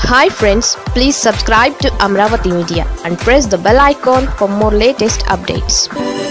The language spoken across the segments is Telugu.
hi friends please subscribe to Amaravati media and press the bell icon for more latest updates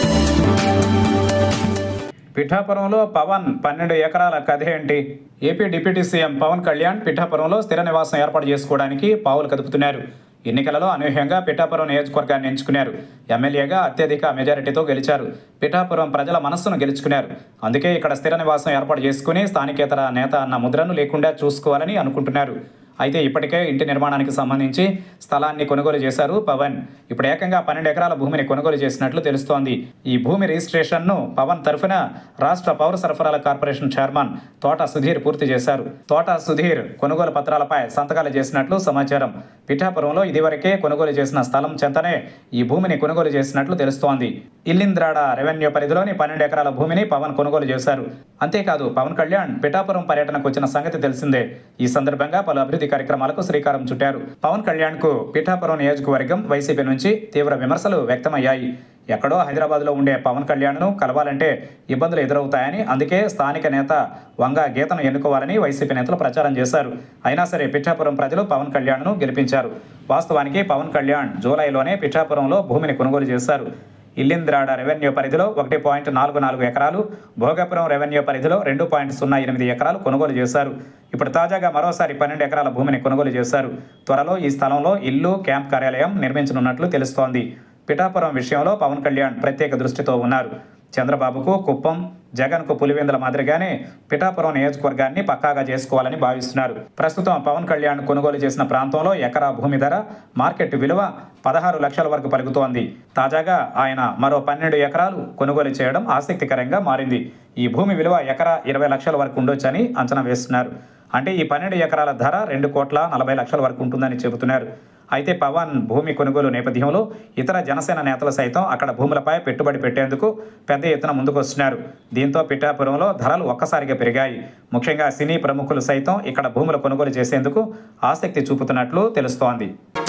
పిఠాపురంలో పవన్ పన్నెండు ఎకరాల కథ ఏంటి AP deputy CM Pawan Kalyan పిఠాపురంలో స్థిర నివాసం ఏర్పాటు చేసుకోవడానికి పావులు కదుపుతున్నారు ఎన్నికలలో అనూహ్యంగా పిఠాపురం నియోజకవర్గాన్ని ఎంచుకున్నారు ఎమ్మెల్యేగా అత్యధిక మెజారిటీతో గెలిచారు పిఠాపురం ప్రజల మనస్సును గెలుచుకున్నారు అందుకే ఇక్కడ స్థిర నివాసం ఏర్పాటు చేసుకుని స్థానికేతర నేత అన్న ముద్రను లేకుండా చూసుకోవాలని అనుకుంటున్నారు అయితే ఇప్పటికే ఇంటి నిర్మాణానికి సంబంధించి స్థలాన్ని కొనుగోలు చేశారు పవన్ ఇప్పుడు ఏకంగా పన్నెండు ఎకరాల భూమిని కొనుగోలు చేసినట్లు తెలుస్తోంది ఈ భూమి రిజిస్ట్రేషన్ను పవన్ తరఫున రాష్ట్ర పౌర సరఫరాల కార్పొరేషన్ చైర్మన్ తోట సుధీర్ పూర్తి చేశారు తోట సుధీర్ కొనుగోలు పత్రాలపై సంతకాలు చేసినట్లు సమాచారం పిఠాపురంలో ఇదివరకే కొనుగోలు చేసిన స్థలం చెంతనే ఈ భూమిని కొనుగోలు చేసినట్లు తెలుస్తోంది ఇల్లింద్రాడ రెవెన్యూ పరిధిలోని పన్నెండు ఎకరాల భూమిని పవన్ కొనుగోలు చేశారు అంతేకాదు పవన్ కళ్యాణ్ పిఠాపురం పర్యటనకు వచ్చిన సంగతి తెలిసిందే ఈ సందర్భంగా పలు అభివృద్ధి కార్యక్రమాలకు శ్రీకారం చుట్టారు పవన్ కళ్యాణ్ కు పిఠాపురం నియోజకవర్గం వైసీపీ నుంచి తీవ్ర విమర్శలు వ్యక్తమయ్యాయి ఎక్కడో హైదరాబాద్లో ఉండే పవన్ కళ్యాణ్ను కలవాలంటే ఇబ్బందులు ఎదురవుతాయని అందుకే స్థానిక నేత వంగ గీతను ఎన్నుకోవాలని వైసీపీ నేతలు ప్రచారం చేశారు అయినా సరే పిఠాపురం ప్రజలు పవన్ కళ్యాణ్ను గెలిపించారు వాస్తవానికి పవన్ కళ్యాణ్ జూలైలోనే పిఠాపురంలో భూమిని కొనుగోలు చేశారు ఇల్లింద్రాడ రెవెన్యూ పరిధిలో ఒకటి పాయింట్ నాలుగు నాలుగు ఎకరాలు భోగాపురం రెవెన్యూ పరిధిలో రెండు పాయింట్ సున్నా ఎనిమిది ఎకరాలు కొనుగోలు చేశారు ఇప్పుడు తాజాగా మరోసారి పన్నెండు ఎకరాల భూమిని కొనుగోలు చేశారు త్వరలో ఈ స్థలంలో ఇల్లు క్యాంప్ కార్యాలయం నిర్మించనున్నట్లు తెలుస్తోంది పిఠాపురం విషయంలో పవన్ కళ్యాణ్ ప్రత్యేక దృష్టితో ఉన్నారు చంద్రబాబుకు కుప్పం జగన్కు పులివెందుల మాదిరిగానే పిఠాపురం నియోజకవర్గాన్ని పక్కాగా చేసుకోవాలని భావిస్తున్నారు ప్రస్తుతం పవన్ కళ్యాణ్ కొనుగోలు చేసిన ప్రాంతంలో ఎకరా భూమి ధర మార్కెట్ విలువ పదహారు లక్షల వరకు పలుకుతోంది తాజాగా ఆయన మరో పన్నెండు ఎకరాలు కొనుగోలు చేయడం ఆసక్తికరంగా మారింది ఈ భూమి విలువ ఎకరా ఇరవై లక్షల వరకు ఉండొచ్చని అంచనా వేస్తున్నారు అంటే ఈ పన్నెండు ఎకరాల ధర రెండు కోట్ల నలభై లక్షల వరకు ఉంటుందని చెబుతున్నారు అయితే పవన్ భూమి కొనుగోలు నేపథ్యంలో ఇతర జనసేన నేతలు సైతం అక్కడ భూములపై పెట్టుబడి పెట్టేందుకు పెద్ద ఎత్తున ముందుకొస్తున్నారు దీంతో పిఠాపురంలో ధరలు ఒక్కసారిగా పెరిగాయి ముఖ్యంగా సినీ ప్రముఖులు సైతం ఇక్కడ భూములు కొనుగోలు చేసేందుకు ఆసక్తి చూపుతున్నట్లు తెలుస్తోంది